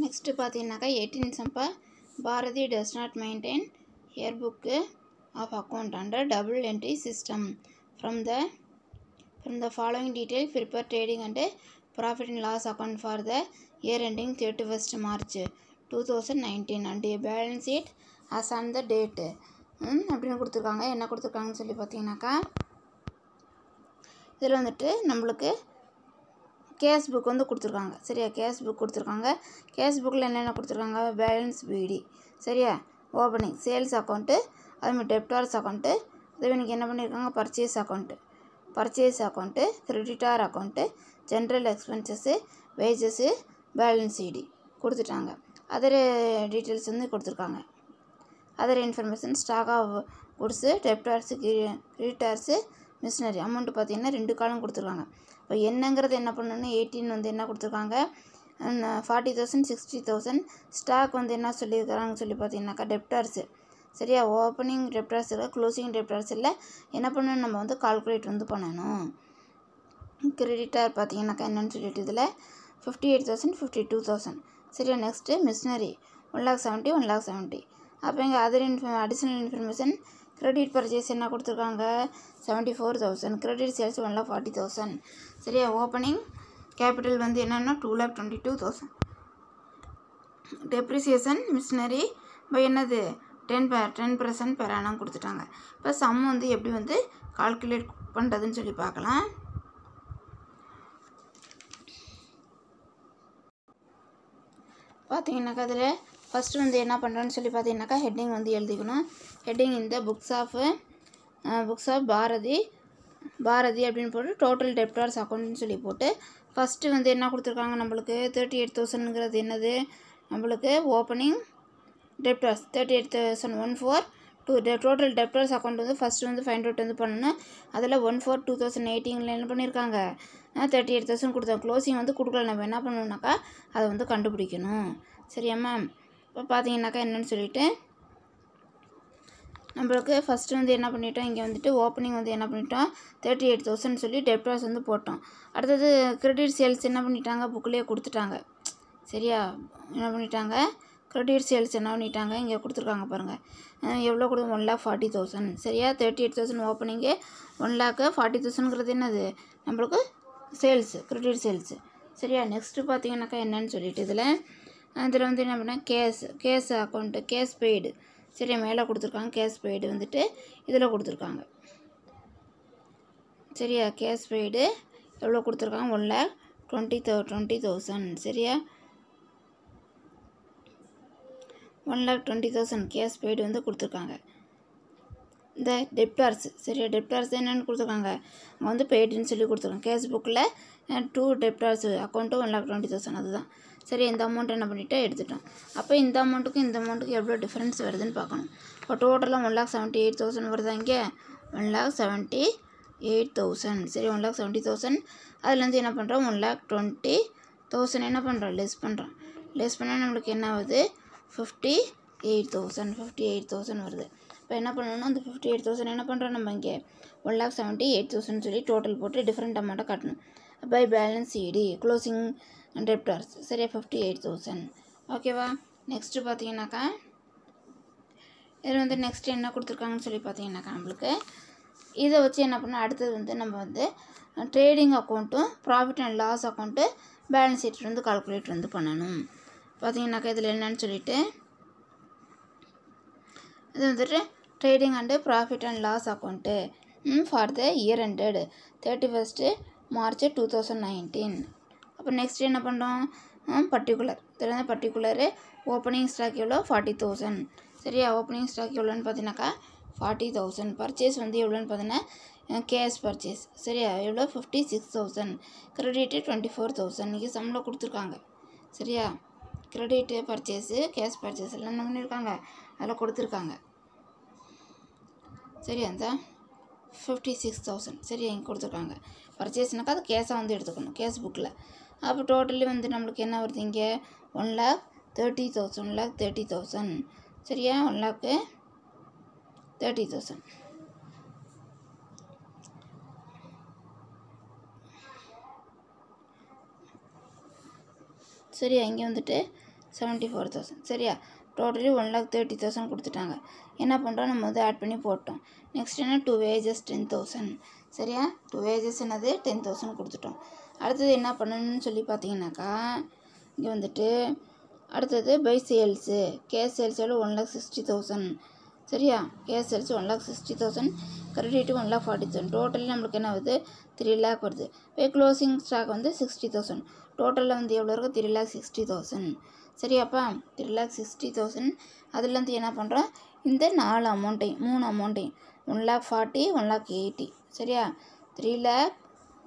next பார்த்தீங்கன்னாக்கா eighteen Champa Bharati does not maintain her book of account under double entry system from the from the following detail prepare trading and profit and loss account for the year ending thirty first March two thousand nineteen and balance sheet as on the date அப்படின்னு கொடுத்துருக்காங்க என்ன கொடுத்துருக்காங்கன்னு சொல்லி பார்த்தீங்கன்னாக்கா இதில் வந்துட்டு நம்மளுக்கு gas book வந்து கொடுத்துருக்காங்க சரியா கேஸ் புக் கொடுத்துருக்காங்க கேஸ் புக்கில் என்னென்ன கொடுத்துருக்காங்க பேலன்ஸ் பிடி சரியா ஓப்பனிங் சேல்ஸ் அக்கௌண்ட்டு அதுமாதிரி டெப்டார்ஸ் அக்கௌண்ட்டு அதுவே எனக்கு என்ன பண்ணியிருக்காங்க purchase account purchase account creditor account general expenses wages balance CD கொடுத்துட்டாங்க அதர் டீட்டெயில்ஸ் வந்து கொடுத்துருக்காங்க other information stock of goods debtors creditors machinery amount பார்த்தீங்கன்னா ரெண்டு காலம் கொடுத்துருக்காங்க இப்போ என்னங்கிறது என்ன பண்ணணும் எயிட்டீன் வந்து என்ன கொடுத்துருக்காங்க forty thousand sixty thousand stock வந்து என்ன சொல்லியிருக்கிறாங்கன்னு சொல்லி பார்த்தீங்கன்னாக்கா டெப்டார்ஸு சரியா ஓப்பனிங் டெப்டார்ஸ் இல்லை க்ளோசிங் டெப்டார்ஸ் இல்லை என்ன பண்ணணும் நம்ம வந்து கால்குலேட் வந்து பண்ணணும் கிரெடிட்டார் பார்த்தீங்கன்னாக்கா என்னென்னு சொல்லிட்டு இதில் fifty eight thousand fifty two thousand சரியா next machinery one lakh seventy one lakh seventy அப்போ இங்கே other info additional information credit purchase என்ன கொடுத்துருக்காங்க seventy four thousand credit sales one lakh forty thousand சரியா ஓப்பனிங் கேபிட்டல் வந்து என்னென்னா two lakh twenty two thousand depreciation machinery இப்போ என்னது டென் ப டென் பர்சன்ட் பெர் ஆனம் கொடுத்துட்டாங்க இப்போ சம் வந்து எப்படி வந்து கால்குலேட் பண்ணுறதுன்னு சொல்லி பார்க்கலாம் பார்த்தீங்கன்னாக்கா அதில் ஃபஸ்ட்டு வந்து என்ன பண்ணுறோன்னு சொல்லி பார்த்தீங்கன்னாக்கா ஹெட்டிங் வந்து எழுதிக்கணும் ஹெட்டிங் இந்த books of books of Bharathi Bharathi அப்படின்னு போட்டு டோட்டல் டெப்டார்ஸ் அக்கௌண்ட்னு சொல்லி போட்டு ஃபஸ்ட்டு வந்து என்ன கொடுத்துருக்காங்க நம்மளுக்கு தேர்ட்டி எயிட் தௌசண்ட்ங்கிறது என்னது நம்மளுக்கு opening debtors thirty eight thousand one four two total debtors account வந்து ஃபஸ்ட்டு வந்து ஃபைண்ட் அவுட் வந்து பண்ணணும் அதில் ஒன் ஃபோர் டூ தௌசண்ட் எயிட்டீனில் என்ன பண்ணியிருக்காங்க தேர்ட்டி எயிட் தௌசண்ட் கொடுத்தோம் க்ளோசிங் வந்து கொடுக்கல நம்ம என்ன பண்ணணுன்னாக்கா அதை வந்து கண்டுபிடிக்கணும் சரியா மேம் இப்போ பார்த்தீங்கன்னாக்கா என்னென்னு சொல்லிவிட்டு நம்மளுக்கு ஃபஸ்ட்டு வந்து என்ன பண்ணிட்டோம் இங்கே வந்துட்டு ஓப்பனிங் வந்து என்ன பண்ணிட்டோம் தேர்ட்டி எயிட் தௌசண்ட் சொல்லி டெப்டார்ஸ் வந்து போட்டோம் அடுத்தது கிரெடிட் சேல்ஸ் என்ன பண்ணிட்டாங்க புக்கிலேயே கொடுத்துட்டாங்க சரியா என்ன பண்ணிட்டாங்க கிரெடிட் சேல்ஸ் என்ன பண்ணிட்டாங்க இங்கே கொடுத்துருக்காங்க பாருங்கள் எவ்வளோ கொடு ஒன் லேக் ஃபார்ட்டி தௌசண்ட் சரியா thirty eight thousand opening one lakh forty தௌசண்ட்ங்கிறது என்னது நம்மளுக்கு சேல்ஸு கிரெடிட் சேல்ஸு சரியா நெக்ஸ்ட்டு பார்த்தீங்கன்னாக்கா என்னன்னு சொல்லிட்டு இதில் இதில் வந்து என்ன பண்ணால் cash cash account cash paid சரி மேலே கொடுத்துருக்காங்க கேஸ் பெய்டு வந்துட்டு இதில் கொடுத்துருக்காங்க சரியா கேஸ் பெய்டு எவ்வளோ கொடுத்துருக்காங்க one lakh twenty thou twenty thousand சரியா one lakh twenty thousand cash paid வந்து கொடுத்துருக்காங்க இந்த டெப்டார்ஸ் சரியா டெப்டார்ஸ் என்னென்னு கொடுத்துருக்காங்க அங்கே வந்து பெய்டுன்னு சொல்லி கொடுத்துருக்காங்க கேஸ் புக்கில் to debtors account one lakh twenty thousand அதுதான் சரி இந்த அமௌண்ட் என்ன பண்ணிவிட்டு எடுத்துட்டோம் அப்போ இந்த அமௌண்ட்டுக்கும் இந்த அமௌண்ட்டுக்கும் எவ்வளோ டிஃப்ரென்ஸ் வருதுன்னு பார்க்கணும் இப்போ டோட்டலாக one lakh seventy eight thousand வருதா இங்கே one lakh seventy eight thousand சரி ஒன் லேக் செவன்ட்டி தௌசண்ட் அதுலேருந்து என்ன பண்ணுறோம் ஒன் லேக் டுவெண்ட்டி தௌசண்ட் என்ன பண்ணுறோம் லெஸ் பண்ணுறோம் லெஸ் பண்ணால் நம்மளுக்கு என்ன ஆகுது fifty eight thousand fifty eight thousand வருது இப்போ என்ன பண்ணணும்னா அந்த ஃபிஃப்டி எயிட் தௌசண்ட் என்ன பண்ணுறோம் நம்ம இங்கே one lakh seventy eight thousand சொல்லி டோட்டல் போட்டு டிஃப்ரெண்ட் அமௌண்ட்டை கட்டணும் பை பேலன்ஸ் இடி க்ளோசிங் டெப்டார்ஸ் சரியா ஃபிஃப்டி எயிட் தௌசண்ட் ஓகேவா நெக்ஸ்ட்டு பார்த்தீங்கன்னாக்கா இதில் வந்து நெக்ஸ்ட் என்ன கொடுத்துருக்காங்கன்னு சொல்லி பார்த்தீங்கன்னாக்கா நம்மளுக்கு இதை வச்சு என்ன பண்ணால் அடுத்தது வந்து நம்ம வந்து ட்ரேடிங் அக்கௌண்ட்டும் profit and loss account balance sheet வந்து கால்குலேட் வந்து பண்ணணும் பார்த்தீங்கன்னாக்கா இதில் என்னன்னு சொல்லிட்டு இது வந்துட்டு trading and profit and loss account for the year ended thirty first March two thousand nineteen அப்போ நெக்ஸ்ட் என்ன பண்ணுறோம் பர்டிகுலர் இதில் வந்து பர்டிகுலரு ஓப்பனிங் ஸ்டாக் எவ்வளோ ஃபார்ட்டி தௌசண்ட் சரியா ஓப்பனிங் ஸ்டாக் எவ்வளோன்னு பார்த்தீங்கன்னாக்கா ஃபார்ட்டி தௌசண்ட் பர்ச்சேஸ் வந்து எவ்வளோன்னு பார்த்தீங்கன்னா கேஷ் பர்ச்சேஸ் சரியா எவ்வளோ fifty six thousand credit twenty four thousand இன்றைக்கி சம்பளம் கொடுத்துருக்காங்க சரியா கிரெடிட்டு பர்ச்சேஸு கேஷ் பர்ச்சேஸ் எல்லாம் என்ன பண்ணியிருக்காங்க அதில் கொடுத்துருக்காங்க சரி அந்த ஃபிஃப்டி சிக்ஸ் தௌசண்ட் சரி இங்கே கொடுத்துருக்காங்க பர்ச்சேஸ்னாக்கா அது கேஷாக வந்து எடுத்துக்கணும் கேஷ் புக்கில் அப்போ டோட்டலி வந்து நம்மளுக்கு என்ன வருது இங்கே one lakh thirty thousand one lakh thirty thousand சரியா ஒன் லேக்கு தேர்ட்டி தௌசண்ட் சரியா இங்கே வந்துட்டு செவன்ட்டி ஃபோர் தௌசண்ட் சரியா totally one lakh thirty thousand கொடுத்துட்டாங்க என்ன பண்ணுறோம் நம்ம வந்து ஆட் பண்ணி போட்டோம் நெக்ஸ்ட் என்ன டூ வேஜஸ் டென் தௌசண்ட் சரியா டூ வேஜஸ் என்னது டென் தௌசண்ட் கொடுத்துட்டோம் அடுத்தது என்ன பண்ணணும்னு சொல்லி பார்த்தீங்கன்னாக்கா இங்கே வந்துட்டு அடுத்தது பை சேல்ஸு கே சேல்ஸ் எவ்வளோ ஒன் லேக் சிக்ஸ்டி தௌசண்ட் சரியா cash sales one lakh sixty thousand credit one lakh forty thousand totally நம்மளுக்கு என்ன வருது த்ரீ லேக் வருது இப்போ க்ளோசிங் ஸ்டாக் வந்து சிக்ஸ்டி தௌசண்ட் டோட்டலில் வந்து எவ்வளோ இருக்குது த்ரீ லேக் சிக்ஸ்டி தௌசண்ட் சரியாப்பா த்ரீ லேக் சிக்ஸ்டி தௌசண்ட் அதுலேருந்து என்ன பண்ணுறோம் இந்த நாலு அமௌண்ட்டையும் மூணு அமௌண்ட்டையும் one lakh forty one lakh eighty சரியா த்ரீ லேக்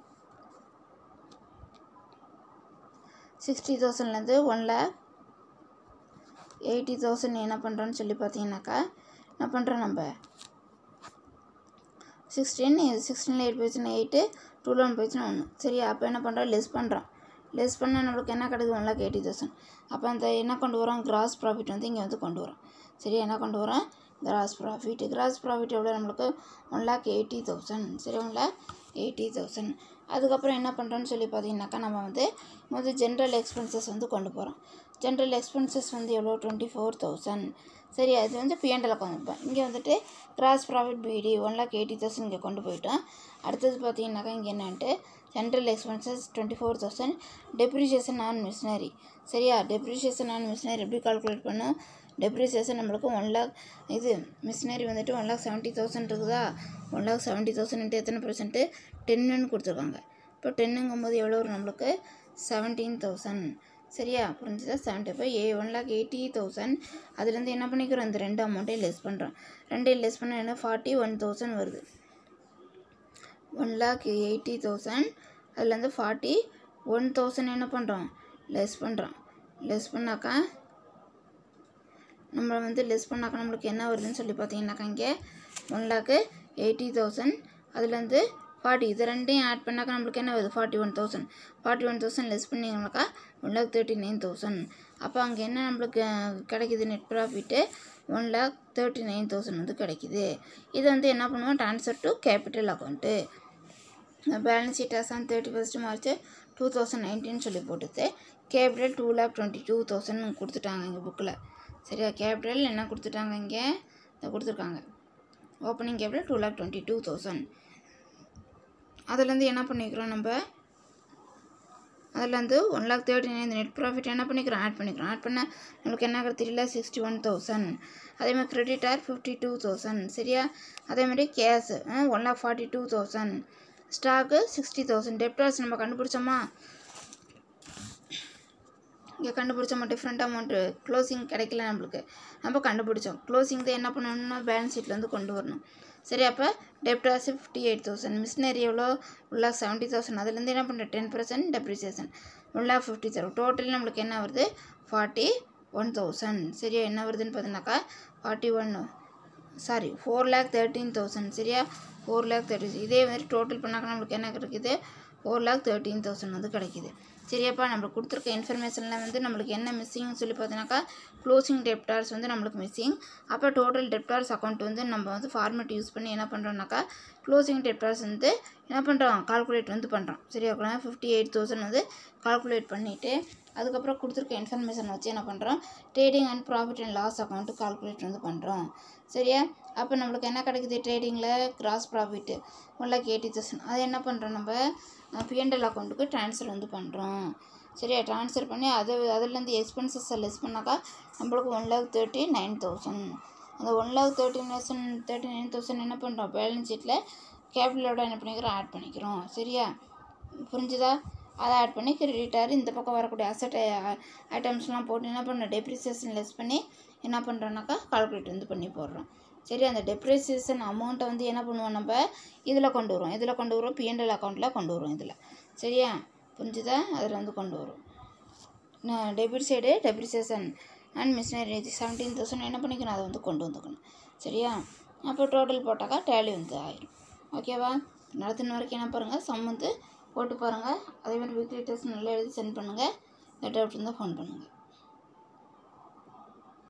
சிக்ஸ்டி தௌசண்ட்லேருந்து ஒன் லேக் எயிட்டி தௌசண்ட் என்ன பண்ணுறோன்னு சொல்லி பார்த்தீங்கன்னாக்கா என்ன பண்ணுறோம் நம்ம சிக்ஸ்டீன் சிக்ஸ்டீனில் எயிட் போயிடுச்சுன்னா எயிட்டு டூவில் ஒன் போயிடுச்சுன்னா ஒன்று சரியா அப்போ என்ன பண்ணுறோம் லெஸ் பண்ணுறோம் லெஸ் பண்ணால் நம்மளுக்கு என்ன கிடைக்குது ஒன் லேக் எயிட்டி தௌசண்ட் அப்போ அந்த என்ன கொண்டு வரோம் கிராஸ் ப்ராஃபிட் வந்து இங்கே வந்து கொண்டு வரோம் சரியா என்ன கொண்டு வரோம் கிராஸ் ப்ராஃபிட் கிராஸ் ப்ராஃபிட் எவ்வளோ நம்மளுக்கு ஒன் லேக் எயிட்டி தௌசண்ட் சரி ஒன் லேக் எயிட்டி தௌசண்ட் அதுக்கப்புறம் என்ன பண்ணுறோன்னு சொல்லி பார்த்தீங்கன்னாக்கா நம்ம வந்து முதல் ஜென்ரல் எக்ஸ்பென்சஸ் வந்து கொண்டு போகிறோம் ஜென்ரல் எக்ஸ்பென்சஸ் வந்து எவ்வளோ டுவெண்ட்டி ஃபோர் தௌசண்ட் சரி அது வந்து பிஎன்டில் கொண்டு இங்கே வந்துட்டு gross profit BD one lakh eighty thousand இங்கே கொண்டு போயிட்டோம் அடுத்தது பார்த்தீங்கன்னாக்கா இங்கே என்னன்ட்டு general expenses twenty four thousand depreciation on machinery சரியா டெப்ரிஷியேஷன் ஆன் மிஷினரி எப்படி கால்குலேட் பண்ணும் டெப்ரிசியேஷன் நம்மளுக்கு ஒன் லேக் இது மிஷினரி வந்துட்டு ஒன் லேக் செவன்ட்டி தௌசண்ட் இருக்குதா ஒன் லேக் செவன்ட்டி தௌசண்ட் எத்தனை பர்சன்ட்டு டென்னுன்னு கொடுத்துருக்காங்க இப்போ டென்னுங்கும்போது எவ்வளோ வரும் நம்மளுக்கு செவன்டீன் தௌசண்ட் சரியா புரிஞ்சுதா seventy five a one lakh eighty thousand அதுலேருந்து என்ன பண்ணிக்கிறோம் இந்த ரெண்டு அமௌண்ட்டையும் லெஸ் பண்ணுறோம் ரெண்டையும் லெஸ் பண்ணால் என்ன ஃபார்ட்டி ஒன் தௌசண்ட் வருது ஒன் லேக் எயிட்டி தௌசண்ட் அதுலேருந்து ஃபார்ட்டி ஒன் தௌசண்ட் என்ன பண்ணுறோம் லெஸ் பண்ணுறோம் லெஸ் பண்ணாக்கா நம்ம வந்து லெஸ் பண்ணாக்கா நம்மளுக்கு என்ன வருதுன்னு சொல்லி பார்த்தீங்கன்னாக்கா இங்கே ஒன் லேக்கு எயிட்டி தௌசண்ட் அதுலேருந்து ஃபார்ட்டி இது ரெண்டையும் ஆட் பண்ணாக்கா நம்மளுக்கு என்ன வருது forty one thousand forty one thousand less பண்ணிங்கனாக்கா one lakh thirty nine thousand அப்போ அங்கே என்ன நம்மளுக்கு அஹ், கிடைக்குது net profit one lakh thirty nine thousand வந்து கிடைக்குது இது வந்து என்ன பண்ணுவோம் transfer to capital account balance sheet as on thirty first March two thousand nineteen சொல்லி போட்டுது capital two lakh twenty two thousand கொடுத்துட்டாங்க இங்கே புக்கில் சரியா கேபிட்டல் என்ன கொடுத்துட்டாங்க இங்கே இதை கொடுத்துருக்காங்க opening capital two lakh twenty two thousand அதுலேருந்து என்ன பண்ணிக்கிறோம் நம்ம அதுலேருந்து one lakh thirty nine net profit என்ன பண்ணிக்கிறோம் ஆட் பண்ணிக்கிறோம் ஆட் பண்ண நம்மளுக்கு என்ன three lakh sixty one thousand அதேமாதிரி கிரெடிட்டார் ஃபிஃப்டி டூ தௌசண்ட் சரியா அதேமாதிரி cash one lakh forty two thousand stock sixty thousand debtors நம்ம கண்டுபிடிச்சோமா இங்கே கண்டுபிடிச்சோமா டிஃப்ரெண்ட் அமௌண்ட்டு க்ளோசிங் கிடைக்கல நம்மளுக்கு நம்ம கண்டுபிடிச்சோம் க்ளோசிங் தான் என்ன பண்ணணும்னா பேலன்ஸ் ஷீட்லேருந்து கொண்டு வரணும் சரி அப்போ debtors fifty eight thousand machinery எவ்வளோ ஒன் லேக் செவன்ட்டி தௌசண்ட் அதுலேருந்து என்ன பண்ணுற ten percent depreciation one lakh fifty தரும் டோட்டலி நம்மளுக்கு என்ன வருது ஃபார்ட்டி ஒன் தௌசண்ட் சரியா என்ன வருதுன்னு பார்த்தீங்கன்னாக்கா forty one sorry four lakh thirteen thousand சரியா ஃபோர் லேக் தேர்ட்டி இதே மாதிரி டோட்டல் பண்ணாக்க நம்மளுக்கு என்ன கிடைக்குது ஃபோர் லேக் தேர்ட்டீன் தௌசண்ட் வந்து கிடைக்குது சரியாப்பா நம்மளுக்கு கொடுத்துருக்க இன்ஃபர்மேஷனில் வந்து நம்மளுக்கு என்ன மிஸ்ஸிங்னு சொல்லி பார்த்தீங்கன்னாக்கா க்ளோசிங் டெப்டார்ஸ் வந்து நம்மளுக்கு மிஸ்ஸிங் அப்போ டோட்டல் டெப்டார்ஸ் அக்கௌண்ட் வந்து நம்ம வந்து ஃபார்மேட் யூஸ் பண்ணி என்ன பண்ணுறோம்னாக்கா க்ளோசிங் டெப்டார்ஸ் வந்து என்ன பண்ணுறோம் கால்குலேட் வந்து பண்ணுறோம் சரியா ஃபிஃப்டி எயிட் தௌசண்ட் வந்து கால்குலேட் பண்ணிவிட்டு அதுக்கப்புறம் கொடுத்துருக்க இன்ஃபர்மேஷன் வச்சு என்ன பண்ணுறோம் trading and profit and loss account calculate வந்து பண்ணுறோம் சரியா அப்போ நம்மளுக்கு என்ன கிடைக்குது ட்ரேடிங்கில் gross profit one lakh eighty thousand அது என்ன பண்ணுறோம் நம்ம பிஎன்எல் அக்கௌண்ட்டுக்கு ட்ரான்ஸ்ஃபர் வந்து பண்ணுறோம் சரியா ட்ரான்ஸ்ஃபர் பண்ணி அது அதுலேருந்து எக்ஸ்பென்சஸை லெஸ் பண்ணாக்கா நம்மளுக்கு one lakh thirty nine thousand அந்த one lakh thirty nine thirty nine thousand என்ன பண்ணுறோம் பேலன்ஸ் ஷீட்டில் கேபிட்டலோட என்ன பண்ணிக்கிறோம் ஆட் பண்ணிக்கிறோம் சரியா புரிஞ்சுதா அதை ஆட் பண்ணி கிரெடிட்டார் இந்த பக்கம் வரக்கூடிய அசட் ஐட்டம்ஸ்லாம் போட்டு என்ன பண்ணோம் டெப்ரிசியேஷன் லெஸ் பண்ணி என்ன பண்ணுறோன்னாக்கா கால்குலேட் வந்து பண்ணி போடுறோம் சரி அந்த டெப்ரிசியேஷன் அமௌண்ட்டை வந்து என்ன பண்ணுவோம் நம்ம இதில் கொண்டு வரோம் இதில் கொண்டு வரோம் பிஎன்எல் அக்கௌண்ட்டில் கொண்டு வரோம் இதில் சரியா புரிஞ்சுதா அதில் வந்து கொண்டு வரும் debit side depreciation and machinery seventeen thousand என்ன பண்ணிக்கணும் அதை வந்து கொண்டு வந்துக்கணும் சரியா அப்போ டோட்டல் போட்டாக்கா டேலி வந்து ஆயிரும் ஓகேவா நடத்தின வரைக்கும் என்ன பாருங்கள் சம் வந்து போட்டு பாருங்கள் அதே மாதிரி வீக்லி டெஸ்ட் நல்லா எழுதி சென்ட் பண்ணுங்கள் இந்த டவுட் இருந்தால் ஃபோன் பண்ணுங்கள்